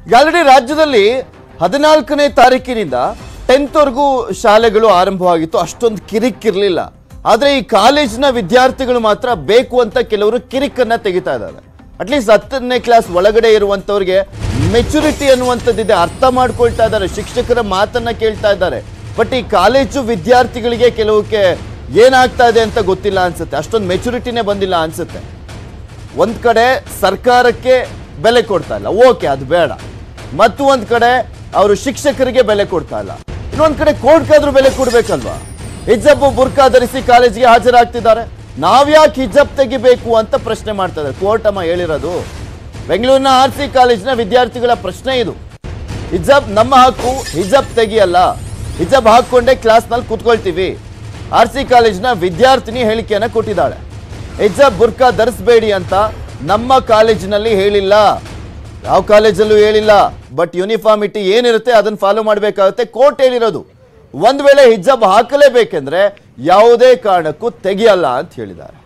ಈಗ ಆಲ್ರೆಡಿ ರಾಜ್ಯದಲ್ಲಿ ಹದಿನಾಲ್ಕನೇ ತಾರೀಕಿನಿಂದ ಟೆಂತ್ವರೆಗೂ ಶಾಲೆಗಳು ಆರಂಭವಾಗಿತ್ತು ಅಷ್ಟೊಂದು ಕಿರಿಕಿರ್ಲಿಲ್ಲ ಆದ್ರೆ ಈ ಕಾಲೇಜಿನ ವಿದ್ಯಾರ್ಥಿಗಳು ಮಾತ್ರ ಬೇಕು ಅಂತ ಕೆಲವರು ಕಿರಿಕನ್ನ ತೆಗಿತಾ ಇದ್ದಾರೆ ಅಟ್ಲೀಸ್ಟ್ ಹತ್ತನೇ ಕ್ಲಾಸ್ ಒಳಗಡೆ ಇರುವಂತವ್ರಿಗೆ ಮೆಚುರಿಟಿ ಅನ್ನುವಂಥದ್ದಿದೆ ಅರ್ಥ ಮಾಡ್ಕೊಳ್ತಾ ಇದ್ದಾರೆ ಶಿಕ್ಷಕರ ಮಾತನ್ನ ಕೇಳ್ತಾ ಇದ್ದಾರೆ ಬಟ್ ಈ ಕಾಲೇಜು ವಿದ್ಯಾರ್ಥಿಗಳಿಗೆ ಕೆಲವಕ್ಕೆ ಏನಾಗ್ತಾ ಇದೆ ಅಂತ ಗೊತ್ತಿಲ್ಲ ಅನ್ಸುತ್ತೆ ಅಷ್ಟೊಂದು ಮೆಚುರಿಟಿನೇ ಬಂದಿಲ್ಲ ಅನ್ಸುತ್ತೆ ಒಂದ್ ಕಡೆ ಸರ್ಕಾರಕ್ಕೆ ಬೆಲೆ ಕೊಡ್ತಾ ಇಲ್ಲ ಓಕೆ ಅದು ಬೇಡ ಮತ್ತು ಒಂದ್ ಕಡೆ ಅವರು ಶಿಕ್ಷಕರಿಗೆ ಬೆಲೆ ಕೊಡ್ತಾ ಇಲ್ಲ ಇನ್ನೊಂದ್ ಕಡೆ ಕೋರ್ಟ್ಗಾದ್ರೂ ಬೆಲೆ ಕೊಡ್ಬೇಕಲ್ವಾ ಹಿಜಬ್ ಬುರ್ಕಾ ಧರಿಸಿ ಕಾಲೇಜಿಗೆ ಹಾಜರಾಗ್ತಿದ್ದಾರೆ ನಾವ್ಯಾಕೆ ಹಿಜಬ್ ತೆಗಿಬೇಕು ಅಂತ ಪ್ರಶ್ನೆ ಮಾಡ್ತಾ ಇದ್ದಾರೆ ಕೋರ್ಟ್ ಅಮ್ಮ ಹೇಳಿರೋದು ಬೆಂಗಳೂರಿನ ಆರ್ ಸಿ ಕಾಲೇಜಿನ ವಿದ್ಯಾರ್ಥಿಗಳ ಪ್ರಶ್ನೆ ಇದು ಹಿಜಬ್ ನಮ್ಮ ಹಕ್ಕು ಹಿಜಬ್ ತೆಗಿಯಲ್ಲ ಹಿಜಬ್ ಹಾಕೊಂಡೇ ಕ್ಲಾಸ್ನಲ್ಲಿ ಕೂತ್ಕೊಳ್ತೀವಿ ಆರ್ ಸಿ ಕಾಲೇಜಿನ ವಿದ್ಯಾರ್ಥಿನಿ ಹೇಳಿಕೆಯನ್ನ ಕೊಟ್ಟಿದ್ದಾಳೆ ಹಿಜಬ್ ಬುರ್ಕಾ ಧರಿಸಬೇಡಿ ಅಂತ ನಮ್ಮ ಕಾಲೇಜಿನಲ್ಲಿ ಹೇಳಿಲ್ಲ ಯಾವ ಕಾಲೇಜಲ್ಲೂ ಹೇಳಿಲ್ಲ ಬಟ್ ಯೂನಿಫಾರ್ಮಿಟಿ ಏನಿರುತ್ತೆ ಅದನ್ನ ಫಾಲೋ ಮಾಡಬೇಕಾಗುತ್ತೆ ಕೋರ್ಟ್ ಹೇಳಿರೋದು ಒಂದ್ ವೇಳೆ ಹಿಜಬ್ ಹಾಕಲೇಬೇಕೆಂದ್ರೆ ಯಾವುದೇ ಕಾರಣಕ್ಕೂ ತೆಗಿಯಲ್ಲ ಅಂತ ಹೇಳಿದ್ದಾರೆ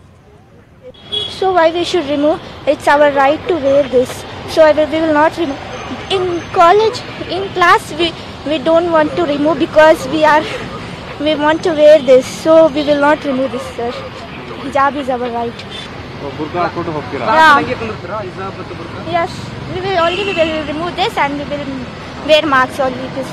So why we should remove? It's our right to wear this. So I will, we will not remove. In college, in class, we we don't want to remove because we are we want to wear this. So we will not remove this, sir. Hijab is our right. ಬುರ್ಕಾ ಹಾಕೊಂಡು ಹೋಗ್ತೀರಾ Yeah. Yes. We will only we will remove this and we will wear masks only. This.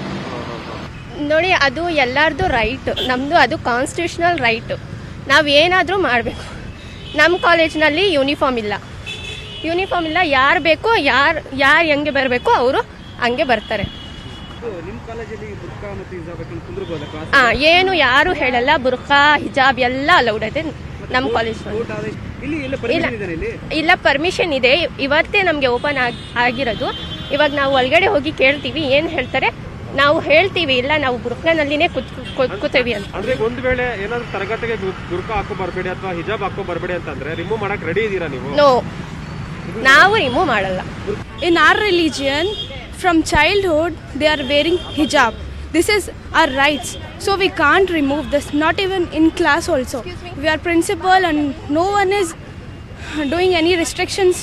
ನೋಡಿ ಅದು ಎಲ್ಲರದು right ನಮ್ಮದು ಅದು constitutional right ನಾವು ಏನಾದರೂ ಮಾಡಬೇಕು ನಮ್ಮ ಕಾಲೇಜ್ನಲ್ಲಿ ಯೂನಿಫಾರ್ಮ್ ಇಲ್ಲ ಯೂನಿಫಾರ್ಮ್ ಇಲ್ಲ ಯಾರು ಬೇಕೋ ಯಾರು ಯಾರು ಹೆಂಗೆ ಬರಬೇಕೋ ಅವರು ಹಂಗೆ ಬರ್ತಾರೆ ನಿಮ್ಮ ಕಾಲೇಜಲ್ಲಿ ಬುರ್ಕಾ ಮತ್ತು ಹಿಜಾಬ್ ಹಾಕೊಂಡು ಕುಂದ್ರಬೋದಾ ಕ್ಲಾಸ್ ಹಾಂ ಏನು ಯಾರು ಹೇಳಲ್ಲ ಬುರ್ಖಾ ಹಿಜಾಬ್ ಎಲ್ಲ ಅಲೌಡ್ ಇದೆ ನಮ್ಮ ಕಾಲೇಜ್ನಲ್ಲಿ ಕೋರ್ಟ್ ಆದೇಶ ಇಲ್ಲಿ ಎಲ್ಲ ಪರ್ಮಿಷನ್ ಇದೆ ಇಲ್ಲಿ ಇಲ್ಲ ಪರ್ಮಿಷನ್ ಇದೆ ಇವತ್ತೇ ನಮಗೆ ಓಪನ್ ಆಗಿ ಆಗಿರೋದು ಇವಾಗ ನಾವು ಒಳಗಡೆ ಹೋಗಿ ಕೇಳ್ತೀವಿ ಏನು ಹೇಳ್ತಾರೆ ನಾವು ಹೇಳ್ತೀವಿ ಇಲ್ಲ ನಾವು ಬುರ್ಖಾನಲ್ಲಿನೇ ಕುತ್ ಕೂತೀವಿ ಅಂತ ಅಂದ್ರೆ ಈಗ ಒಂದ್ ವೇಳೆ ಏನಾದ್ರು ತರಗತಿಗೆ ಬು- ಬುರ್ಕಾ ಹಾಕೋ ಬರಬೇಡಿ ಅಥವಾ ಹಿಜಾಬ್ ಹಾಕೋ ಬರಬೇಡಿ ಅಂತಂದ್ರೆ ರಿಮೂವ್ ಮಾಡಕ್ ರೆಡಿ ಇದೀರಾ ನೀವು ನೋ ನಾವು ರಿಮೂವ್ ಮಾಡಲ್ಲ In our religion, from childhood, they are wearing hijab. This is our rights. So we can't remove this, not even in class also. We are principal and no one is doing any restrictions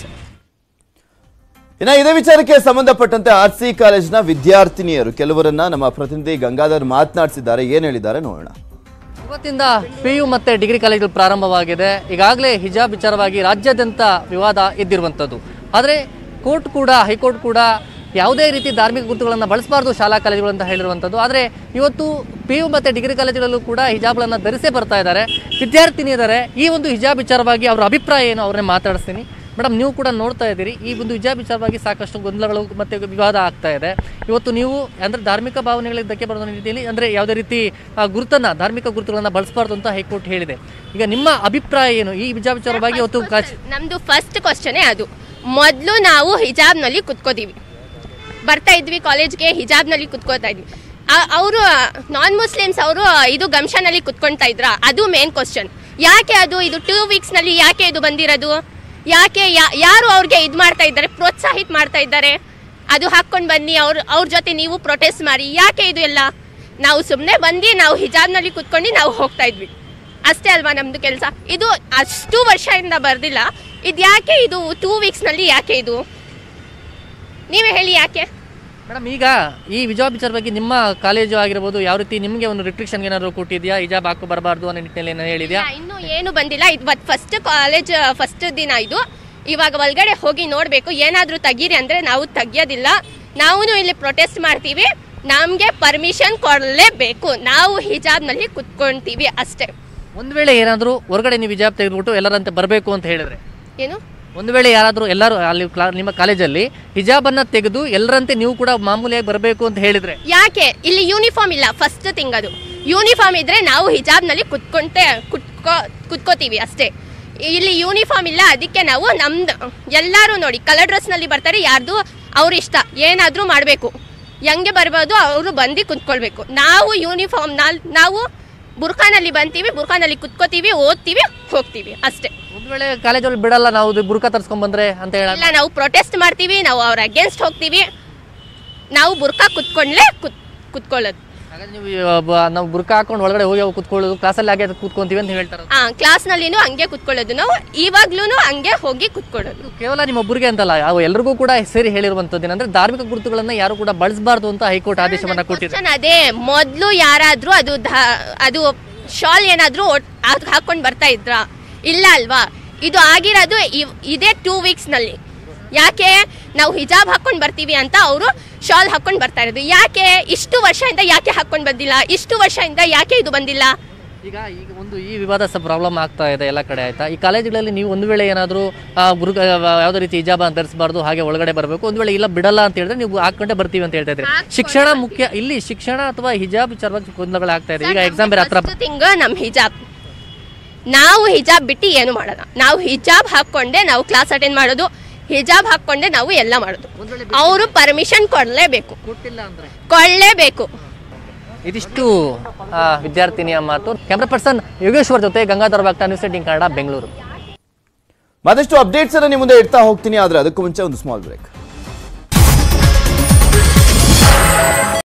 ಇನ್ನ ಇದೇ ವಿಚಾರಕ್ಕೆ ಸಂಬಂಧಪಟ್ಟಂತೆ R C ಕಾಲೇಜಿನ ವಿದ್ಯಾರ್ಥಿನಿಯರು ಕೆಲವರನ್ನ ನಮ್ಮ ಪ್ರತಿನಿಧಿ ಗಂಗಾಧರ್ ಮಾತನಾಡಿಸಿದ್ದಾರೆ ಏನ್ ಹೇಳಿದ್ದಾರೆ ನೋಡೋಣ ಇವತ್ತಿಂದ ಪಿ ಯು ಮತ್ತು ಡಿಗ್ರಿ ಕಾಲೇಜುಗಳು ಪ್ರಾರಂಭವಾಗಿದೆ ಈಗಾಗಲೇ ಹಿಜಾಬ್ ವಿಚಾರವಾಗಿ ರಾಜ್ಯಾದ್ಯಂತ ವಿವಾದ ಎದ್ದಿರುವಂಥದ್ದು ಆದರೆ ಕೋರ್ಟ್ ಕೂಡ ಹೈಕೋರ್ಟ್ ಕೂಡ ಯಾವುದೇ ರೀತಿ ಧಾರ್ಮಿಕ ಗುರುತುಗಳನ್ನು ಬಳಸಬಾರ್ದು ಶಾಲಾ ಕಾಲೇಜುಗಳು ಅಂತ ಹೇಳಿರುವಂಥದ್ದು ಆದರೆ ಇವತ್ತು ಪಿ ಯು ಮತ್ತು ಡಿಗ್ರಿ ಕಾಲೇಜುಗಳಲ್ಲೂ ಕೂಡ ಹಿಜಾಬ್ಗಳನ್ನು ಧರಿಸೇ ಬರ್ತಾ ಇದ್ದಾರೆ ವಿದ್ಯಾರ್ಥಿನಿ ಇದ್ದಾರೆ ಈ ಒಂದು ಹಿಜಾಬ್ ವಿಚಾರವಾಗಿ ಅವರ ಅಭಿಪ್ರಾಯ ಏನು ಅವ್ರನ್ನೇ ಮಾತಾಡಿಸ್ತೀನಿ ಮೇಡಮ್ ನೀವು ಕೂಡ ನೋಡ್ತಾ ಇದ್ದೀರಿ ಈ ಒಂದು ಹಿಜಾಬ್ ವಿಚಾರವಾಗಿ ಸಾಕಷ್ಟು ಗೊಂದಲಗಳು ಮತ್ತು ವಿವಾದ ಆಗ್ತಾ ಇದೆ ಇವತ್ತು ನೀವು ಅಂದರೆ ಧಾರ್ಮಿಕ ಭಾವನೆಗಳಿಗೆ ಧಕ್ಕೆ ಬರೋ ರೀತಿಯಲ್ಲಿ ಅಂದರೆ ಯಾವುದೇ ರೀತಿ ಆ, ಗುರುತನ್ನ ಧಾರ್ಮಿಕ ಗುರುತುಗಳನ್ನು ಬಳಸಬಾರ್ದು ಅಂತ ಹೈಕೋರ್ಟ್ ಹೇಳಿದೆ ಈಗ ನಿಮ್ಮ ಅಭಿಪ್ರಾಯ ಏನು ಈ ಹಿಜಾಬ್ ವಿಚಾರವಾಗಿ ಇವತ್ತು ಕಾಚ್ ನಮ್ದು ಫಸ್ಟ್ ಕ್ವಶನೇ ಅದು ಮೊದಲು ನಾವು ಹಿಜಾಬ್ನಲ್ಲಿ ಕುತ್ಕೋತೀವಿ ಬರ್ತಾ ಇದ್ವಿ ಕಾಲೇಜ್ಗೆ ಹಿಜಾಬ್ನಲ್ಲಿ ಕುತ್ಕೋತಾ ಇದ್ವಿ ಅವರು ನಾನ್ ಮುಸ್ಲಿಮ್ಸ್ ಅವರು ಇದು ಗಮ್ಶನಲ್ಲಿ ಕುತ್ಕೊಳ್ತಾ ಇದ್ರ ಅದು ಮೇನ್ ಕ್ವಶನ್ ಯಾಕೆ ಅದು ಇದು ಟೂ ವೀಕ್ಸ್ನಲ್ಲಿ ಯಾಕೆ ಇದು ಬಂದಿರೋದು ಯಾಕೆ ಯಾ- ಯಾರು ಅವ್ರಿಗೆ ಇದು ಮಾಡ್ತಾ ಇದ್ದಾರೆ ಪ್ರೋತ್ಸಾಹಿತ ಮಾಡ್ತಾ ಇದ್ದಾರೆ ಅದು ಹಾಕ್ಕೊಂಡು ಬನ್ನಿ ಅವ್ರ ಅವ್ರ ಜೊತೆ ನೀವು ಪ್ರೊಟೆಸ್ಟ್ ಮಾಡಿ ಯಾಕೆ ಇದು ಎಲ್ಲ ನಾವು ಸುಮ್ಮನೆ ಬಂದು ನಾವು ಹಿಜಾಬ್ನಲ್ಲಿ ಕುತ್ಕೊಂಡು ನಾವು ಹೋಗ್ತಾ ಇದ್ವಿ ಅಷ್ಟೇ ಅಲ್ವಾ ನಮ್ದು ಕೆಲಸ ಇದು ಅಷ್ಟು ವರ್ಷದಿಂದ ಬರ್ದಿಲ್ಲ ಇದು ಯಾಕೆ ಇದು ಟೂ ವೀಕ್ಸ್ನಲ್ಲಿ ಯಾಕೆ ಇದು ನೀವೇ ಹೇಳಿ ಯಾಕೆ ಮೇಡಮ್ ಈಗ ಈ ಹಿಜಾಬ್ ವಿಚಾರವಾಗಿ ನಿಮ್ಮ ಕಾಲೇಜು ಆಗಿರ್ಬೋದು ಯಾವ ರೀತಿ ನಿಮಗೆ ಒಂದು ರಿಸ್ಟ್ರಿಕ್ಷನ್ ಏನಾದ್ರು ಕೊಟ್ಟಿದ್ಯಾ ಹಿಜಾಬ್ ಹಾಕೋ ಬರಬಾರ್ದು ಅನ್ನೋ ನಿಟ್ಟಿನಲ್ಲಿ ಏನೋ ಹೇಳಿದ್ಯಾ ಇಲ್ಲ, ಇನ್ನೂ ಏನು ಬಂದಿಲ್ಲ ಇವತ್ತು ಫಸ್ಟ್ ಕಾಲೇಜ್ ಫಸ್ಟ್ ದಿನ ಇದು ಇವಾಗ ಒಳಗಡೆ ಹೋಗಿ ನೋಡಬೇಕು ಏನಾದರೂ ತೆಗೀರಿ ಅಂದರೆ ನಾವು ತೆಗಿಯೋದಿಲ್ಲ ನಾವು ಇಲ್ಲಿ ಪ್ರೊಟೆಸ್ಟ್ ಮಾಡ್ತೀವಿ ನಮಗೆ ಪರ್ಮಿಷನ್ ಕೊಡಲೇಬೇಕು ನಾವು ಹಿಜಾಬ್ನಲ್ಲಿ ಕುತ್ಕೊಳ್ತೀವಿ ಅಷ್ಟೇ ಒಂದು ವೇಳೆ ಏನಾದರೂ ಹೊರಗಡೆ ನೀವು ಹಿಜಾಬ್ ತೆಗೆದುಬಿಟ್ಟು ಎಲ್ಲರಂತೆ ಬರಬೇಕು ಅಂತ ಹೇಳಿದ್ರೆ ಏನು ಒಂದು ವೇಳೆ ಯಾರಾದರೂ ಎಲ್ಲರೂ ಅಲ್ಲಿ ಕ್ಲಾ ನಿಮ್ಮ ಕಾಲೇಜಲ್ಲಿ ಹಿಜಾಬನ್ನು ತೆಗೆದು ಎಲ್ಲರಂತೆ ನೀವು ಕೂಡ ಮಾಮೂಲಿಯಾಗಿ ಬರಬೇಕು ಅಂತ ಹೇಳಿದ್ರೆ ಯಾಕೆ ಇಲ್ಲಿ ಯೂನಿಫಾರ್ಮ್ ಇಲ್ಲ ಫಸ್ಟ್ ಥಿಂಗ್ ಅದು ಯೂನಿಫಾರ್ಮ್ ಇದ್ರೆ ನಾವು ಹಿಜಾಬ್ನಲ್ಲಿ ಕುತ್ಕೊಂತೆ ಕುತ್ಕೋ ಕುತ್ಕೋತೀವಿ ಅಷ್ಟೇ ಇಲ್ಲಿ ಯೂನಿಫಾರ್ಮ್ ಇಲ್ಲ ಅದಕ್ಕೆ ನಾವು ನಮ್ದು ಎಲ್ಲರೂ ನೋಡಿ ಕಲರ್ ಡ್ರೆಸ್ನಲ್ಲಿ ಬರ್ತಾರೆ ಯಾರ್ದು ಅವ್ರ ಇಷ್ಟ ಏನಾದರೂ ಮಾಡಬೇಕು ಹೆಂಗೆ ಬರ್ಬೋದು ಅವರು ಬಂದು ಕುತ್ಕೊಳ್ಬೇಕು ನಾವು ಯೂನಿಫಾರ್ಮ್ ನಾವು ಬುರ್ಖಾನಲ್ಲಿ ಬಂತೀವಿ ಬುರ್ಖಾನಲ್ಲಿ ಕುತ್ಕೋತೀವಿ ಓದ್ತೀವಿ ಹೋಗ್ತೀವಿ ಅಷ್ಟೇ ಒಂದು ವೇಳೆ ಕಾಲೇಜಲ್ಲಿ ಬಿಡಲ್ಲ ನಾವು ಇದು ಬುರ್ಕ ತರ್ಸ್ಕೊಂಡ್ ಬಂದ್ರೆ ಅಂತ ಹೇಳ ಇಲ್ಲ ನಾವು ಪ್ರೊಟೆಸ್ಟ್ ಮಾಡ್ತೀವಿ ನಾವು ಅವ್ರ ಅಗೇನ್ಸ್ಟ್ ಹೋಗ್ತೀವಿ ನಾವು ಬುರ್ಕಾ ಕುತ್ಕೊಂಡ್ಲೇ ಕುತ್ ಕುತ್ಕೊಳ್ಳೋದು ಹಾಗಾದ್ರೆ ನೀವು ಈ, ಬ- ನಾವು ಬುರ್ಕ ಹಾಕೊಂಡು ಒಳಗಡೆ ಹೋಗಿ ಹೋಗಿ ಕೂತ್ಕೊಳ್ಳೋದು ಕ್ಲಾಸಲ್ಲಿ ಹಾಗೆ ಕೂತ್ಕೊಂತೀವಿ ಅಂತ ಹೇಳ್ತಾರೆ ಆ ಕ್ಲಾಸ್ನಲ್ಲಿನೂ ಹಂಗೆ ಕುತ್ಕೊಳ್ಳೋದು ನಾವು ಇವಾಗ್ಲೂ ಹಂಗೆ ಹೋಗಿ ಕುತ್ಕೊಳ್ಳೋದು ಇದು ಕೇವಲ ನಿಮ್ಮ ಒಬ್ಬರಿಗೆ ಅಂತಲ್ಲ ಯಾವ ಎಲ್ಲರಿಗೂ ಕೂಡ ಸೇರಿ ಹೇಳಿರುವಂತದ್ದು ಏನಂದ್ರೆ ಧಾರ್ಮಿಕ ಗುರುತುಗಳನ್ನ ಯಾರು ಕೂಡ ಬಳಸಬಾರ್ದು ಅಂತ ಹೈಕೋರ್ಟ್ ಆದೇಶವನ್ನ ಕೊಟ್ಟಿದೆ Question ಅದೇ ಮೊದ್ಲು ಯಾರಾದ್ರೂ ಅದು ಧ- ಅದು ಶಾಲ್ ಏನಾದ್ರೂ ಹಾಕೊಂಡು ಬರ್ತಾ ಇದ್ರ ಇಲ್ಲ ಅಲ್ವಾ ಇದು ಆಗಿರೋದು ಇವ್- ಇದೇ ಟೂ ವೀಕ್ಸ್ ನಲ್ಲಿ ಯಾಕೆ ನಾವು ಹಿಜಾಬ್ ಹಾಕೊಂಡು ಬರ್ತೀವಿ ಅಂತ ಅವರು ಶಾಲ್ ಹಾಕೊಂಡು ಬರ್ತಾ ಇರೋದು ಯಾಕೆ ಇಷ್ಟು ವರ್ಷದಿಂದ ಯಾಕೆ ಹಾಕೊಂಡು ಬಂದಿಲ್ಲ ಇಷ್ಟು ವರ್ಷದಿಂದ ಯಾಕೆ ಇದು ಬಂದಿಲ್ಲ ಈಗ ಈಗ ಒಂದು ಈ ವಿವಾದ ಪ್ರಾಬ್ಲಮ್ ಆಗ್ತಾ ಇದೆ ಎಲ್ಲ ಕಡೆ ಆಯ್ತಾ ಈ ಕಾಲೇಜುಗಳಲ್ಲಿ ನೀವು ಒಂದು ವೇಳೆ ಏನಾದರೂ ಗುರು ಯಾವುದೇ ರೀತಿ ಹಿಜಾಬ ಧರಿಸಬಾರ್ದು ಹಾಗೆ ಒಳಗಡೆ ಬರಬೇಕು ಒಂದು ವೇಳೆ ಇಲ್ಲ ಬಿಡಲ್ಲ ಅಂತ ಹೇಳಿದ್ರೆ ನೀವು ಹಾಕೊಂಡೇ ಬರ್ತೀವಿ ಅಂತ ಹೇಳ್ತಾ ಇದ್ರಿ ಶಿಕ್ಷಣ ಮುಖ್ಯ ಇಲ್ಲಿ ಶಿಕ್ಷಣ ಅಥವಾ ಹಿಜಾಬ್ ವಿಚಾರವಾಗಿ ಗೊಂದಲಗಳು ಆಗ್ತಾ ಇದೆ ಈಗ ಎಕ್ಸಾಮ್ ಬೇರೆ ಹತ್ರ ತಿಂಗ ನಮ್ ಹಿಜಾಬ್ ನಾವು ಹಿಜಾಬ್ ಬಿಟ್ಟು ಏನು ಮಾಡಲ್ಲ ನಾವು ಹಿಜಾಬ್ ಹಾಕೊಂಡೆ ನಾವು ಕ್ಲಾಸ್ ಅಟೆಂಡ್ ಮಾಡೋದು ಹಿಜಾಬ್ ಹಾಕೊಂಡೆ ನಾವು ಎಲ್ಲ ಮಾಡೋದು ಅವರು ಪರ್ಮಿಷನ್ ಕೊಡ್ಲೇಬೇಕು ಕೊಟ್ಟಿಲ್ಲ ಅಂದ್ರೆ ಕೊಳ್ಳೇಬೇಕು ಇದಿಷ್ಟು ಆ, ವಿದ್ಯಾರ್ಥಿನಿಯ ಮಾತು ಕ್ಯಾಮ್ರಾ ಪರ್ಸನ್ ಯೋಗೇಶ್ವರ್ ಜೊತೆ ಗಂಗಾಧರ ಭಕ್ತ ನ್ಯೂಸ್ ಏಟಿನ್ ಕನ್ನಡ ಬೆಂಗಳೂರು ಮತ್ತಷ್ಟು ಅಪ್ಡೇಟ್ಸ್ ಅನ್ನ ನಿಮ್ಮ ಮುಂದೆ ಇಡ್ತಾ ಹೋಗ್ತೀನಿ ಆದ್ರೆ ಅದಕ್ಕೂ ಮುಂಚೆ ಒಂದು ಸ್ಮಾಲ್ ಬ್ರೇಕ್